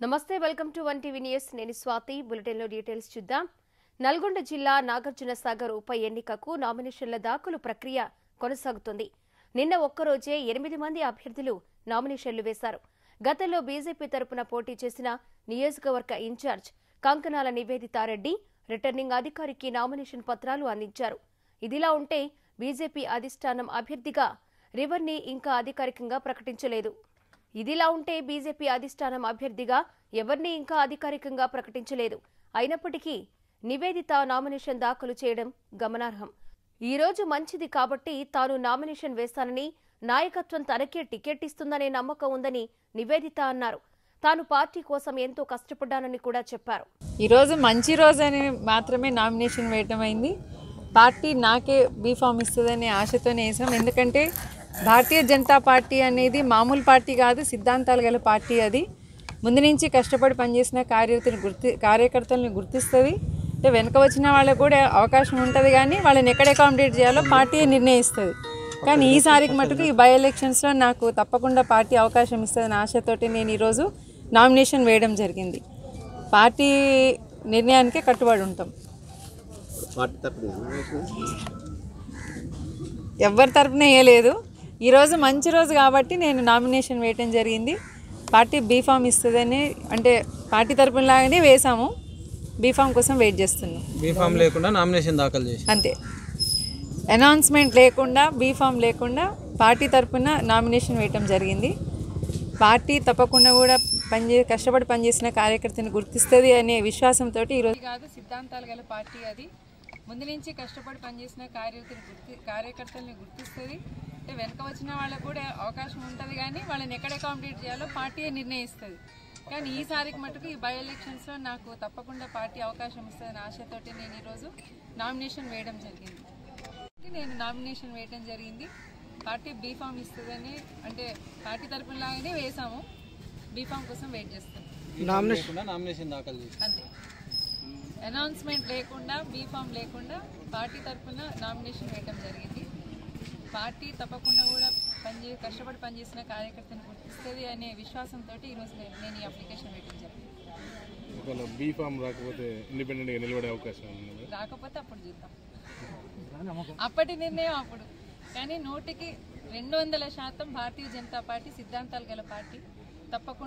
నమస్తే welcome to one TV news నేను స్వాతి బులెటిన్లో డీటెయిల్స్ చూద్దాం నల్గొండ జిల్లా నాగార్జున సాగర్ ఉప ఎన్నికకు నామినేషన్ల దాఖలు ప్రక్రియ కొనసాగుతుంది నిన్న ఒక్కరోజే ఎనిమిది మంది అభ్యర్థులు నామినేషన్లు వేశారు గతంలో బీజేపీ తరపున పోటీ చేసిన నియోజకవర్గ ఇన్ఛార్జ్ కంకనాల నివేదితారెడ్డి రిటర్నింగ్ అధికారికి నామినేషన్ పత్రాలు అందించారు ఇదిలా ఉంటే బీజేపీ అధిష్టానం అభ్యర్థిగా రివర్ని ఇంకా అధికారికంగా ప్రకటించలేదు ఇదిలా ఉంటే బీజేపీ అధిష్టానం అభ్యర్థిగా ఎవరిని ఇంకా అధికారికంగా ప్రకటించలేదు అయినప్పటికీ నివేదిత నామినేషన్ దాఖలు చేయడం గమనార్హం ఈ రోజు మంచిది కాబట్టి తాను నామినేషన్ వేస్తానని నాయకత్వం తనకే టికెట్ ఇస్తుందనే నమ్మకం ఉందని నివేదిత అన్నారు తాను పార్టీ కోసం ఎంతో కష్టపడ్డానని కూడా చెప్పారు ఈరోజు మంచి రోజు అని మాత్రమే నామినేషన్ వేయటం అయింది పార్టీ నాకే బీఫామ్ ఇస్తుందనే ఆశతోనే వేసాం ఎందుకంటే భారతీయ జనతా పార్టీ అనేది మామూలు పార్టీ కాదు సిద్ధాంతాలు గల పార్టీ అది ముందు నుంచి కష్టపడి పనిచేసిన కార్యకర్తలు గుర్తి కార్యకర్తలను గుర్తిస్తుంది అంటే వెనక వచ్చిన వాళ్ళకు కూడా అవకాశం ఉంటుంది కానీ వాళ్ళని ఎక్కడ అకామిడేట్ చేయాలో పార్టీ నిర్ణయిస్తుంది కానీ ఈసారికి మటుకు ఈ బై ఎలక్షన్స్లో నాకు తప్పకుండా పార్టీ అవకాశం ఇస్తుందని ఆశతోటి నేను ఈరోజు నామినేషన్ వేయడం జరిగింది పార్టీ నిర్ణయానికే కట్టుబడి ఉంటాం పార్టీ తరపున ఎవరి తరపున వేయలేదు ఈరోజు మంచి రోజు కాబట్టి నేను నామినేషన్ వేయటం జరిగింది పార్టీ బీఫామ్ ఇస్తుందని అంటే పార్టీ తరపున లాగానే వేసాము బీఫామ్ కోసం వెయిట్ చేస్తున్నాం బీఫామ్ లేకుండా నామినేషన్ దాఖలు చేసి అంతే అనౌన్స్మెంట్ లేకుండా బీఫామ్ లేకుండా పార్టీ తరపున నామినేషన్ వేయటం జరిగింది పార్టీ తప్పకుండా కూడా పనిచే కష్టపడి పనిచేసిన కార్యకర్తని గుర్తిస్తుంది అనే విశ్వాసంతో ఈరోజు కాదు సిద్ధాంతాలు గల పార్టీ అది ముందు నుంచి కష్టపడి పనిచేసిన కార్యకర్తని గుర్తి కార్యకర్తల్ని గుర్తిస్తుంది అంటే వెనక వచ్చిన వాళ్ళకు కూడా అవకాశం ఉంటుంది కానీ వాళ్ళని ఎక్కడ అకామిడేట్ చేయాలో పార్టీ నిర్ణయిస్తుంది కానీ ఈసారికి మటుకు ఈ బై ఎలక్షన్స్లో నాకు తప్పకుండా పార్టీ అవకాశం ఇస్తుందని ఆశతోటి నేను ఈరోజు నామినేషన్ వేయడం జరిగింది నేను నామినేషన్ వేయడం జరిగింది పార్టీ బీఫామ్ ఇస్తుందని అంటే పార్టీ తరపున లాగానే వేసాము బీఫామ్ కోసం వెయిట్ చేస్తాం లేకుండా నామినేషన్ దాఖలు చేసి అంతే అనౌన్స్మెంట్ లేకుండా బీఫామ్ లేకుండా పార్టీ తరపున నామినేషన్ వేయడం జరిగింది పార్టీ తప్పకుండా కూడా పనిచే కష్టపడి పనిచేసిన కార్యకర్తను గుర్తిస్తుంది అనే విశ్వాసంతో ఈరోజు నేను నేను ఈ అప్లికేషన్ వేయడం జరిగింది ఒకవేళ బీ ఫామ్ రాకపోతే ఇండిపెండెంట్గా నిలబడే అవకాశం ఉంది రాకపోతే అప్పుడు చూద్దాం అప్పటి నిర్ణయం అప్పుడు కానీ నూటికి రెండు వందల శాతం భారతీయ జనతా పార్టీ సిద్ధాంతాలు గల పార్టీ తప్పకుండా